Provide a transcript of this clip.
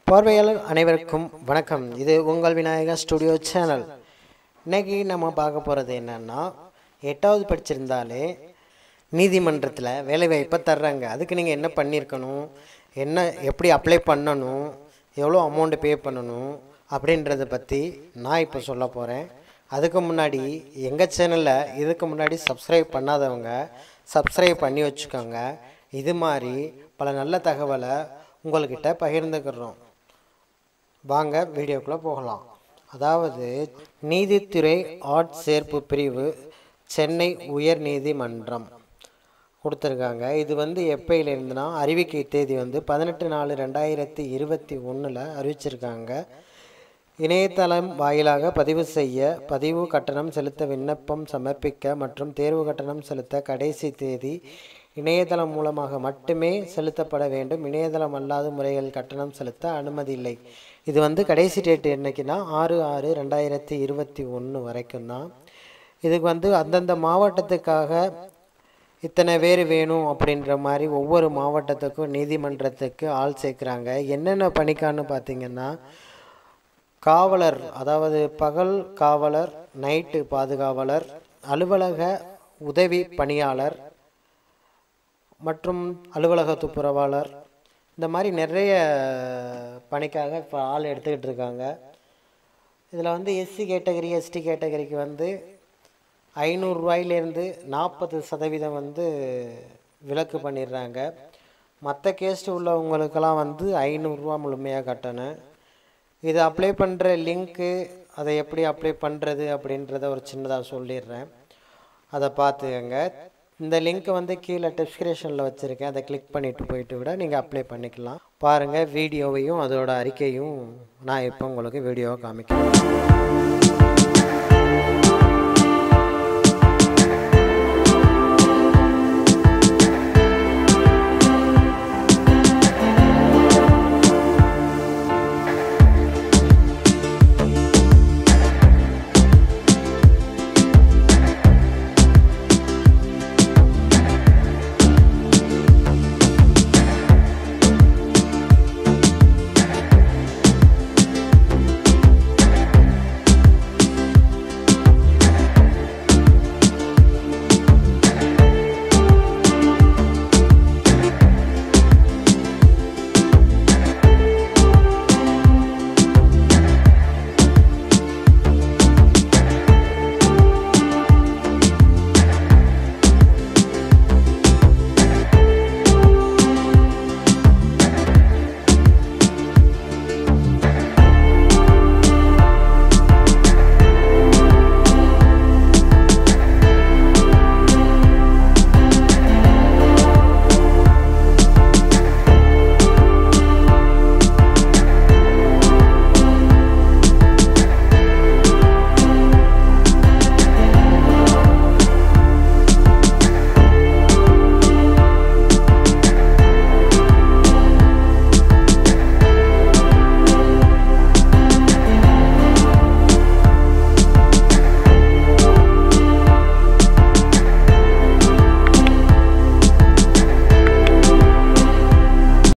பார்வையாளர் அனைவருக்கும் வணக்கம் இது உங்கள் விநாயகா ஸ்டுடியோ சேனல் இன்னைக்கு நம்ம பார்க்க போகிறது என்னன்னா எட்டாவது படிச்சிருந்தாலே நீதிமன்றத்தில் வேலைவாய்ப்பை தர்றாங்க அதுக்கு நீங்கள் என்ன பண்ணியிருக்கணும் என்ன எப்படி அப்ளை பண்ணணும் எவ்வளோ அமௌண்ட்டு பே பண்ணணும் அப்படின்றத பற்றி நான் இப்போ சொல்ல போகிறேன் அதுக்கு முன்னாடி எங்கள் சேனலில் இதுக்கு முன்னாடி சப்ஸ்கிரைப் பண்ணாதவங்க சப்ஸ்கிரைப் பண்ணி வச்சுக்கோங்க இது மாதிரி பல நல்ல தகவலை உங்கள்கிட்ட பகிர்ந்துக்கிறோம் வாங்க வீடியோக்குள்ளே போகலாம் அதாவது நீதித்துறை ஆட்சேர்ப்பு பிரிவு சென்னை உயர் நீதிமன்றம் கொடுத்துருக்காங்க இது வந்து எப்பயிலிருந்துனா அறிவிக்கை தேதி வந்து பதினெட்டு நாலு ரெண்டாயிரத்தி இருபத்தி ஒன்றில் அறிவிச்சிருக்காங்க இணையதளம் வாயிலாக பதிவு செய்ய பதிவு கட்டணம் செலுத்த விண்ணப்பம் சமர்ப்பிக்க மற்றும் தேர்வு கட்டணம் செலுத்த கடைசி தேதி இணையதளம் மூலமாக மட்டுமே செலுத்தப்பட வேண்டும் இணையதளம் அல்லாத முறைகள் கட்டணம் செலுத்த அனுமதி இல்லை இது வந்து கடைசி டேட் என்னைக்குன்னா ஆறு ஆறு ரெண்டாயிரத்தி இருபத்தி ஒன்று வரைக்கும் தான் இதுக்கு வந்து அந்தந்த மாவட்டத்துக்காக இத்தனை பேர் வேணும் அப்படின்ற மாதிரி ஒவ்வொரு மாவட்டத்துக்கும் நீதிமன்றத்துக்கு ஆள் சேர்க்குறாங்க என்னென்ன பணிக்கான்னு பார்த்தீங்கன்னா காவலர் அதாவது பகல் காவலர் நைட்டு பாதுகாவலர் அலுவலக உதவி பணியாளர் மற்றும் அலுவலக துப்புரவாளர் இந்த மாதிரி நிறைய பணிக்காக இப்போ ஆள் எடுத்துக்கிட்டு இருக்காங்க இதில் வந்து எஸ்சி கேட்டகரி எஸ்டி கேட்டகரிக்கு வந்து ஐநூறுரூவாயிலேருந்து நாற்பது சதவீதம் வந்து விலக்கு பண்ணிடுறாங்க மற்ற கேஸ்ட் உள்ளவங்களுக்கெல்லாம் வந்து ஐநூறுரூவா முழுமையாக கட்டணும் இது அப்ளை பண்ணுற லிங்க்கு அதை எப்படி அப்ளை பண்ணுறது அப்படின்றத ஒரு சின்னதாக சொல்லிடுறேன் அதை பார்த்துக்கங்க இந்த லிங்க்கை வந்து கீழே டிஸ்கிரிப்ஷனில் வச்சுருக்கேன் அதை கிளிக் பண்ணிவிட்டு போயிட்டு விட நீங்கள் அப்ளை பண்ணிக்கலாம் பாருங்கள் வீடியோவையும் அதோட அறிக்கையும் நான் இப்போ உங்களுக்கு வீடியோவை காமிக்கிறேன்